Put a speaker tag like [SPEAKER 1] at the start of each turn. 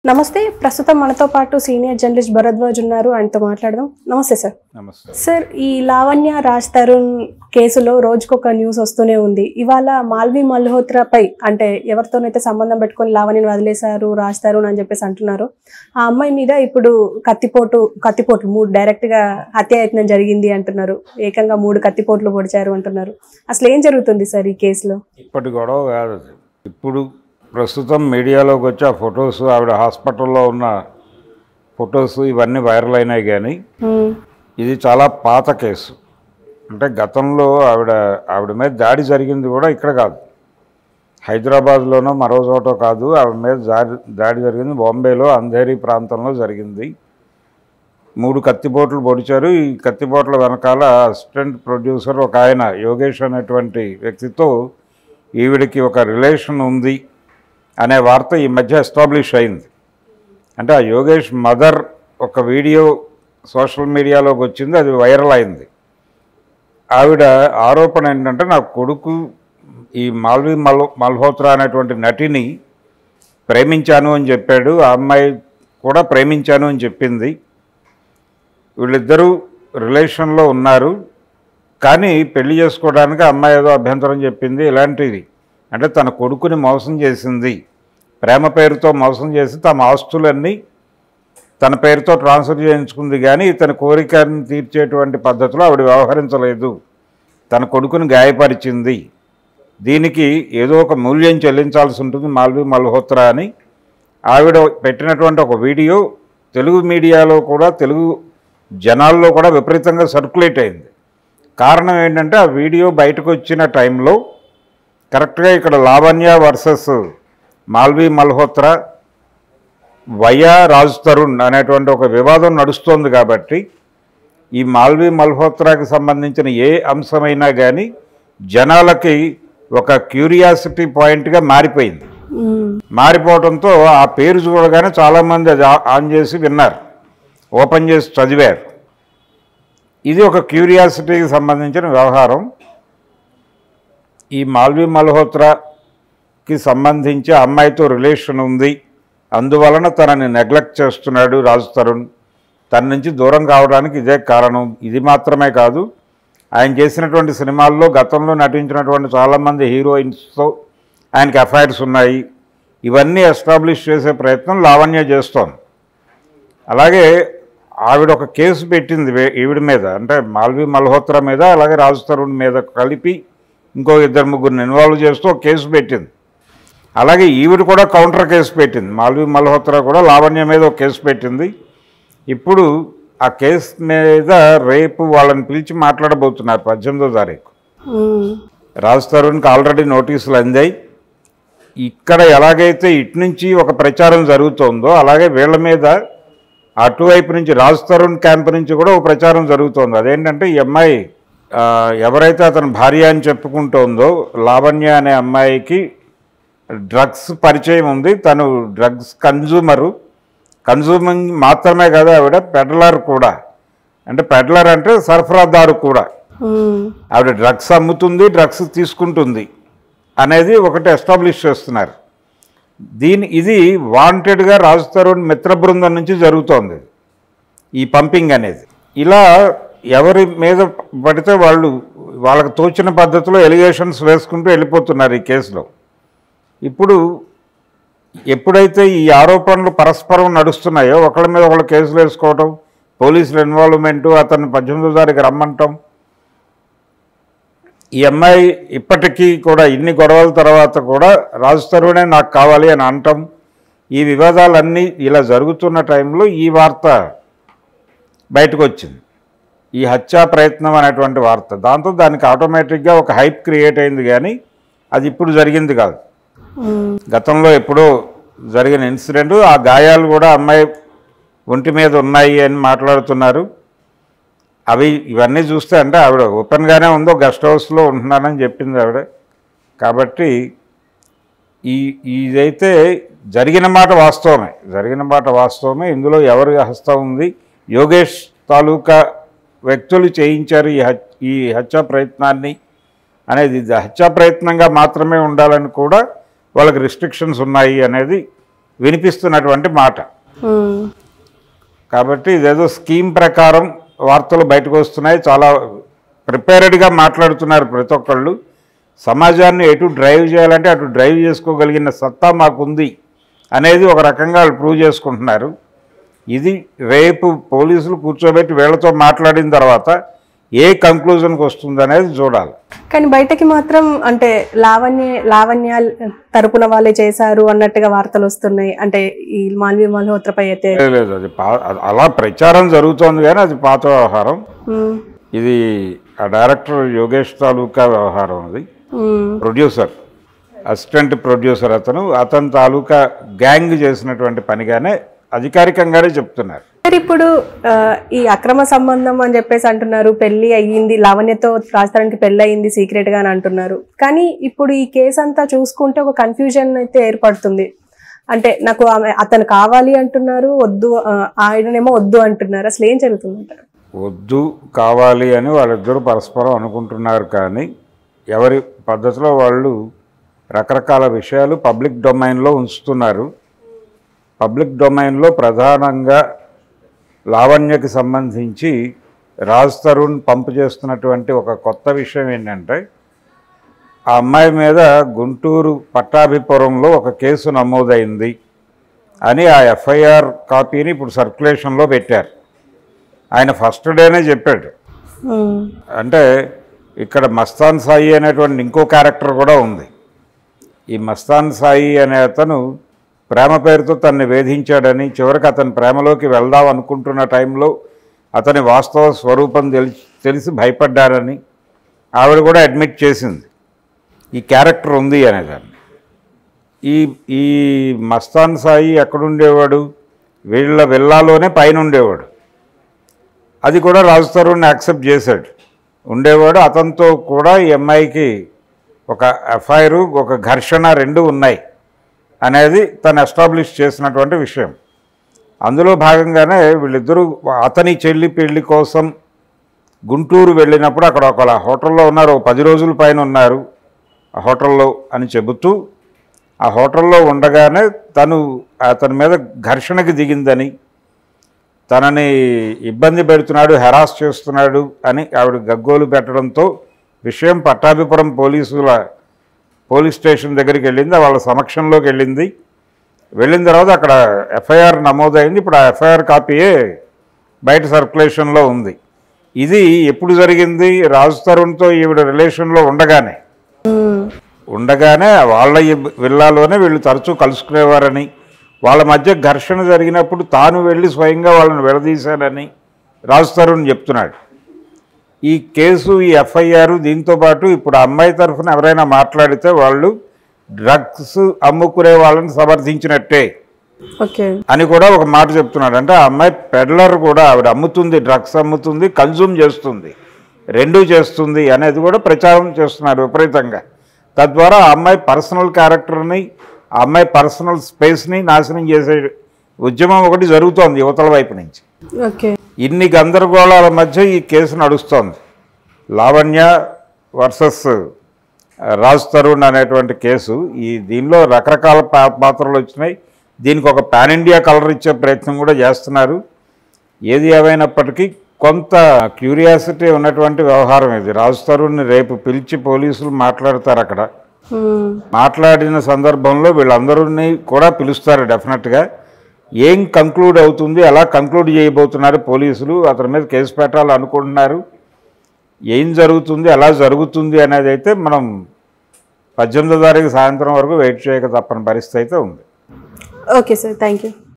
[SPEAKER 1] నమస్తే ప్రస్తుతం మనతో పాటు సీనియర్ జర్నలిస్ట్ భరద్వాజ్ ఉన్నారు ఆయనతో మాట్లాడదాం నమస్తే సార్
[SPEAKER 2] నమస్తే
[SPEAKER 1] సార్ ఈ లావణ్య రాజ్ తరుణ్ కేసులో రోజుకొక న్యూస్ వస్తూనే ఉంది ఇవాళ మాల్వి మల్హోత్రాపై అంటే ఎవరితోనైతే సంబంధం పెట్టుకొని లావణ్యని వదిలేశారు రాజ్ తరుణ్ అని చెప్పేసి అంటున్నారు ఆ అమ్మాయి మీద ఇప్పుడు కత్తిపోటు కత్తిపోట్లు మూడు డైరెక్ట్ గా హత్యాయత్నం జరిగింది అంటున్నారు ఏకంగా మూడు కత్తిపోట్లు పొడిచారు అంటున్నారు అసలు ఏం జరుగుతుంది సార్ ఈ కేసులో
[SPEAKER 2] ఇప్పటి గొడవ కాదు అది. ఇప్పుడు ప్రస్తుతం మీడియాలోకి వచ్చి ఆ ఫొటోస్ ఆవిడ హాస్పిటల్లో ఉన్న ఫొటోస్ ఇవన్నీ వైరల్ అయినాయి కానీ
[SPEAKER 1] ఉమ్,
[SPEAKER 2] ఇది చాలా పాత కేసు అంటే గతంలో ఆవిడ ఆవిడ మీద దాడి జరిగింది కూడా ఇక్కడ కాదు హైదరాబాద్లోనో మరో చోట కాదు ఆవిడ మీద దాడి దాడి జరిగింది బాంబేలో అంధేరి ప్రాంతంలో జరిగింది మూడు కత్తిపోట్లు పొడిచారు ఈ కత్తిపోట్ల వెనకాల అసిస్టెంట్ ప్రొడ్యూసర్ ఒక ఆయన యోగేష్ అనేటువంటి వ్యక్తితో ఈవిడికి ఒక రిలేషన్ ఉంది అనే వార్త ఈ మధ్య ఎస్టాబ్లిష్ అయింది అంటే ఆ యోగేష్ మదర్ ఒక వీడియో సోషల్ మీడియాలోకి వచ్చింది అది వైరల్ అయింది ఆవిడ ఆరోపణ ఏంటంటే నా కొడుకు ఈ మాల్వి మల్ మల్హోత్రా అనేటువంటి నటిని ప్రేమించాను అని చెప్పాడు ఆ అమ్మాయి కూడా ప్రేమించాను అని చెప్పింది వీళ్ళిద్దరూ రిలేషన్లో ఉన్నారు కానీ పెళ్లి చేసుకోవడానికి ఆ అమ్మాయి ఏదో అభ్యంతరం చెప్పింది ఇలాంటివి అంటే తన కొడుకుని మోసం చేసింది ప్రేమ పేరుతో మోసం చేసి తమ ఆస్తులన్నీ తన పేరుతో ట్రాన్స్ఫర్ చేయించుకుంది కానీ ఇతని కోరికను తీర్చేటువంటి పద్ధతిలో ఆవిడ వ్యవహరించలేదు తన కొడుకుని గాయపరిచింది దీనికి ఏదో ఒక మూల్యం చెల్లించాల్సి ఉంటుంది మాల్వి మల్హోత్రా అని ఆవిడ పెట్టినటువంటి ఒక వీడియో తెలుగు మీడియాలో కూడా తెలుగు జనాల్లో కూడా విపరీతంగా సర్క్యులేట్ అయింది కారణం ఏంటంటే ఆ వీడియో బయటకు వచ్చిన టైంలో కరెక్ట్గా ఇక్కడ లావణ్య వర్సెస్ మాల్వి మల్హోత్రా వయా రాజ్ తరుణ్ అనేటువంటి ఒక వివాదం నడుస్తోంది కాబట్టి ఈ మాల్వి మల్హోత్రాకి సంబంధించిన ఏ అంశమైనా కానీ జనాలకి ఒక క్యూరియాసిటీ పాయింట్గా మారిపోయింది
[SPEAKER 1] ఉమ్,
[SPEAKER 2] మారిపోవడంతో ఆ పేరు చూడగానే చాలామంది అది ఆ- ఆన్ చేసి విన్నారు ఓపెన్ చేసి చదివారు ఇది ఒక క్యూరియాసిటీకి సంబంధించిన వ్యవహారం ఈ మాల్వి మల్హోత్రాకి సంబంధించి ఆ అమ్మాయితో రిలేషన్ ఉంది అందువలన తనని నెగ్లెక్ట్ చేస్తున్నాడు రాజ్ తరుణ్ తన నుంచి దూరం కావడానికి ఇదే కారణం ఇది మాత్రమే కాదు ఆయన చేసినటువంటి సినిమాల్లో గతంలో నటించినటువంటి చాలామంది హీరోయిన్స్తో ఆయనకి అఫైర్స్ ఉన్నాయి ఇవన్నీ ఎస్టాబ్లిష్ చేసే ప్రయత్నం లావణ్య చేస్తోంది అలాగే ఆవిడ ఒక కేసు పెట్టింది వే- ఈవిడ మీద అంటే మాల్వి మల్హోత్రా మీద అలాగే రాజ్ తరుణ్ మీద కలిపి ఇంకో ఇద్దరు ముగ్గురిని ఇన్వాల్వ్ చేస్తూ ఒక కేసు పెట్టింది అలాగే ఈవిడ కూడా కౌంటర్ కేసు పెట్టింది మాల్వి మల్హోత్రా కూడా లావణ్య మీద ఒక కేసు పెట్టింది ఇప్పుడు ఆ కేసు మీద రేపు వాళ్ళని పిలిచి మాట్లాడబోతున్నారు పద్దెనిమిదో తారీఖు
[SPEAKER 1] ఉమ్,
[SPEAKER 2] రాజ్ తరుణ్కి ఆల్రెడీ నోటీసులు అందాయి ఇక్కడ ఎలాగైతే ఇటు నుంచి ఒక ప్రచారం జరుగుతోందో అలాగే వీళ్ళ మీద అటువైపు నుంచి రాజ్ తరుణ్ క్యాంప్ నుంచి కూడా ఒక ప్రచారం జరుగుతోంది అదేంటంటే ఈ అమ్మాయి ఆ, ఎవరైతే అతని భార్య అని చెప్పుకుంటోందో లావణ్య అనే అమ్మాయికి డ్రగ్స్ పరిచయం ఉంది తను డ్రగ్స్ కన్జ్యూమరు కన్జ్యూమింగ్ మాత్రమే కదా ఆవిడ పెడ్లర్ కూడా అంటే పెడ్లర్ అంటే సరఫరాదారు కూడా
[SPEAKER 1] ఉమ్,
[SPEAKER 2] ఆవిడ డ్రగ్స్ అమ్ముతుంది డ్రగ్స్ తీసుకుంటుంది అనేది ఒకటి ఎస్టాబ్లిష్ చేస్తున్నారు దీని ఇది వాంటెడ్గా రాజ్ తరుణ్ మిత్ర బృందం నుంచి జరుగుతోంది ఈ పంపింగ్ అనేది ఇలా ఎవరి మీద పడితే వాళ్ళు వాళ్ళకి తోచిన పద్ధతిలో ఎలిగేషన్స్ వేసుకుంటూ వెళ్ళిపోతున్నారు ఈ కేసులో ఇప్పుడు ఎప్పుడైతే ఈ ఆరోపణలు పరస్పరం నడుస్తున్నాయో ఒకళ్ళ మీద ఒకళ్ళు కేసులు వేసుకోవటం పోలీసుల ఇన్వాల్వ్మెంటు అతన్ని పద్దెనిమిదో తారీఖు రమ్మంటాం ఈ అమ్మాయి ఇప్పటికీ కూడా ఇన్ని గొడవల తర్వాత కూడా రాజు తరుణే నాకు కావాలి అని అంటాం ఈ వివాదాలన్నీ ఇలా జరుగుతున్న టైంలో ఈ వార్త బయటకు వచ్చింది ఈ హత్యా ప్రయత్నం అనేటువంటి వార్త దాంతో దానికి ఆటోమేటిక్గా ఒక హైప్ క్రియేట్ అయింది కానీ అది ఇప్పుడు జరిగింది కాదు
[SPEAKER 1] ఉమ్,
[SPEAKER 2] గతంలో ఎప్పుడో జరిగిన ఇన్సిడెంట్ ఆ గాయాలు కూడా అమ్మాయి ఒంటి మీద ఉన్నాయి అని మాట్లాడుతున్నారు అవి ఇవన్నీ చూస్తే అంటే ఆవిడ ఓపెన్గానే ఉందో గెస్ట్ హౌస్లో ఉంటున్నానని చెప్పింది ఆవిడ కాబట్టి ఈ ఇదైతే జరిగిన మాట వాస్తవమే జరిగిన మాట వాస్తవమే ఇందులో ఎవరి హస్తం ఉంది యోగేష్ తాలూకా వ్యక్తులు చేయించారు ఈ హత్ ఈ హత్యా ప్రయత్నాన్ని అనేది ఇది హత్యా ప్రయత్నంగా మాత్రమే ఉండాలని కూడా వాళ్ళకి రిస్ట్రిక్షన్స్ ఉన్నాయి అనేది వినిపిస్తున్నటువంటి మాట
[SPEAKER 1] ఉమ్,
[SPEAKER 2] కాబట్టి ఇదేదో స్కీమ్ ప్రకారం వార్తలు బయటకు వస్తున్నాయి చాలా ప్రిపేర్డ్గా మాట్లాడుతున్నారు ప్రతి ఒక్కళ్ళు సమాజాన్ని ఎటు డ్రైవ్ చేయాలంటే అటు డ్రైవ్ చేసుకోగలిగిన సత్తా మాకుంది అనేది ఒక రకంగా వాళ్ళు ప్రూవ్ చేసుకుంటున్నారు ఇది రేపు పోలీసులు కూర్చోబెట్టి వీళ్ళతో మాట్లాడిన తర్వాత ఏ కంక్లూజన్కి వస్తుంది అనేది చూడాలి
[SPEAKER 1] కానీ బయటకి మాత్రం అంటే లావణ్య లావణ్య తరపున వాళ్ళే చేశారు అన్నట్టుగా వార్తలు వస్తున్నాయి అంటే ఈ మాల్వి మల్హోత్రపై అయితే
[SPEAKER 2] లేదు, లేదు అది పా అది అలా ప్రచారం జరుగుతోంది కానీ అది పాత వ్యవహారం
[SPEAKER 1] ఉమ్,
[SPEAKER 2] ఇది ఆ డైరెక్టర్ యోగేష్ తాలూకా వ్యవహారం అది
[SPEAKER 1] ఉమ్,
[SPEAKER 2] ప్రొడ్యూసర్ అసిస్టెంట్ ప్రొడ్యూసర్ అతను అతని తాలూకా గ్యాంగ్ చేసినటువంటి పనిగానే అధికారికంగానే చెప్తున్నారు
[SPEAKER 1] మరి ఇప్పుడు ఆ, ఈ అక్రమ సంబంధం అని చెప్పేసి అంటున్నారు పెళ్లి అయ్యింది లావణ్యతో రాజధానికి పెళ్లి అయ్యింది సీక్రెట్ గా అని అంటున్నారు కానీ ఇప్పుడు ఈ కేసు అంతా చూసుకుంటే ఒక కన్ఫ్యూజన్ అయితే ఏర్పడుతుంది అంటే నాకు ఆమె అతను కావాలి అంటున్నారు వద్దు ఆ, ఆయననేమో వద్దు అంటున్నారు అసలు ఏం జరుగుతుందంటారు
[SPEAKER 2] వద్దు కావాలి అని వాళ్ళిద్దరూ పరస్పరం అనుకుంటున్నారు కానీ ఎవరి పద్ధతిలో వాళ్ళు రకరకాల విషయాలు పబ్లిక్ డొమైన్లో ఉంచుతున్నారు పబ్లిక్ డొమైన్లో ప్రధానంగా లావణ్యకి సంబంధించి రాజ్ తరుణ్ పంపు చేస్తున్నటువంటి ఒక కొత్త విషయం ఏంటంటే ఆ అమ్మాయి మీద గుంటూరు పట్టాభిపురంలో ఒక కేసు నమోదైంది అని ఆ ఎఫ్ఐఆర్ కాపీని ఇప్పుడు సర్క్యులేషన్లో పెట్టారు ఆయన ఫస్ట్ డేనే చెప్పాడు
[SPEAKER 1] ఉమ్,
[SPEAKER 2] అంటే ఇక్కడ మస్తాన్ సాయి అనేటువంటి ఇంకో క్యారెక్టర్ కూడా ఉంది ఈ మస్తాన్ సాయి అనే అతను ప్రేమ పేరుతో తనని వేధించాడని చివరికి అతని ప్రేమలోకి వెళ్దాం అనుకుంటున్న టైంలో అతని వాస్తవ స్వరూపం తెలిసి తెలిసి భయపడ్డారని ఆవిడ కూడా అడ్మిట్ చేసింది ఈ క్యారెక్టర్ ఉంది అనేదాన్ని ఈ ఈ మస్తాన్ సాయి ఎక్కడుండేవాడు వీళ్ళ విల్లాలోనే పైన ఉండేవాడు అది కూడా రాజు తరుణ్ యాక్సెప్ట్ చేశాడు ఉండేవాడు అతనితో కూడా ఈ అమ్మాయికి ఒక ఎఫ్ఐఆర్ ఒక ఘర్షణ రెండు ఉన్నాయి అనేది తను ఎస్టాబ్లిష్ చేసినటువంటి విషయం అందులో భాగంగానే వీళ్ళిద్దరూ అతని చెల్లి పెళ్లి కోసం గుంటూరు వెళ్ళినప్పుడు అక్కడ ఒక హోటల్లో ఉన్నారు ఓ పది రోజుల పైన ఉన్నారు ఆ హోటల్లో అని చెబుతూ ఆ హోటల్లో ఉండగానే తను అతని మీద ఘర్షణకి దిగిందని తనని ఇబ్బంది పెడుతున్నాడు హెరాస్ చేస్తున్నాడు అని ఆవిడ గగ్గోలు పెట్టడంతో విషయం పట్టాభిపురం పోలీసుల పోలీస్ స్టేషన్ దగ్గరికి వెళ్ళింది వాళ్ళ సమక్షంలోకి వెళ్ళింది వెళ్ళిన తర్వాత అక్కడ ఎఫ్ఐఆర్ నమోదైంది ఇప్పుడు ఆ ఎఫ్ఐఆర్ కాపీయే బయట సర్క్యులేషన్లో ఉంది ఇది ఎప్పుడు జరిగింది రాజు తరుణ్తో ఈవిడ రిలేషన్లో ఉండగానే
[SPEAKER 1] ఉమ్,
[SPEAKER 2] ఉండగానే వాళ్ళ ఈ విల్లాలోనే వీళ్ళు తరచూ కలుసుకునేవారని వాళ్ళ మధ్య ఘర్షణ జరిగినప్పుడు తాను వెళ్ళి స్వయంగా వాళ్ళని విడదీశానని రాజు తరుణ్ చెప్తున్నాడు ఈ కేసు ఈ ఎఫ్ఐఆర్ దీంతో పాటు ఇప్పుడు ఆ అమ్మాయి తరఫున ఎవరైనా మాట్లాడితే వాళ్ళు డ్రగ్స్ అమ్ముకునే వాళ్ళని సమర్థించినట్టే
[SPEAKER 1] ఓకే
[SPEAKER 2] అని కూడా ఒక మాట చెప్తున్నాడు అంటే ఆ అమ్మాయి పెడ్లర్ కూడా ఆవిడ అమ్ముతుంది డ్రగ్స్ అమ్ముతుంది కన్జ్యూమ్ చేస్తుంది రెండూ చేస్తుంది అనేది కూడా ప్రచారం చేస్తున్నారు విపరీతంగా తద్వారా ఆ అమ్మాయి పర్సనల్ క్యారెక్టర్ని ఆ అమ్మాయి పర్సనల్ స్పేస్ని నాశనం చేసే ఉద్యమం ఒకటి జరుగుతోంది యువతల వైపు నుంచి
[SPEAKER 1] ఓకే
[SPEAKER 2] ఇన్ని గందరగోళాల మధ్య ఈ కేసు నడుస్తోంది లావణ్య వర్సెస్ రాజ్ తరుణ్ అనేటువంటి కేసు ఈ దీనిలో రకరకాల పా- పాత్రలు వచ్చినాయి దీనికి ఒక పాన్ ఇండియా కలర్ ఇచ్చే ప్రయత్నం కూడా చేస్తున్నారు ఏది ఏమైనప్పటికీ కొంత క్యూరియాసిటీ ఉన్నటువంటి వ్యవహారం ఇది రాజ్ తరుణ్ని రేపు పిలిచి పోలీసులు మాట్లాడతారు అక్కడ
[SPEAKER 1] ఉమ్,
[SPEAKER 2] మాట్లాడిన సందర్భంలో వీళ్ళందరినీ కూడా పిలుస్తారు డెఫినెట్గా ఏం కంక్లూడ్ అవుతుంది ఎలా కంక్లూడ్ చేయబోతున్నారు పోలీసులు అతని మీద కేసు పెట్టాలి అనుకుంటున్నారు ఏం జరుగుతుంది ఎలా జరుగుతుంది అనేది అయితే మనం పద్దెనిమిదో తారీఖు సాయంత్రం వరకు వెయిట్ చేయక తప్పని పరిస్థితి అయితే ఉంది
[SPEAKER 1] ఓకే సార్ థ్యాంక్ యూ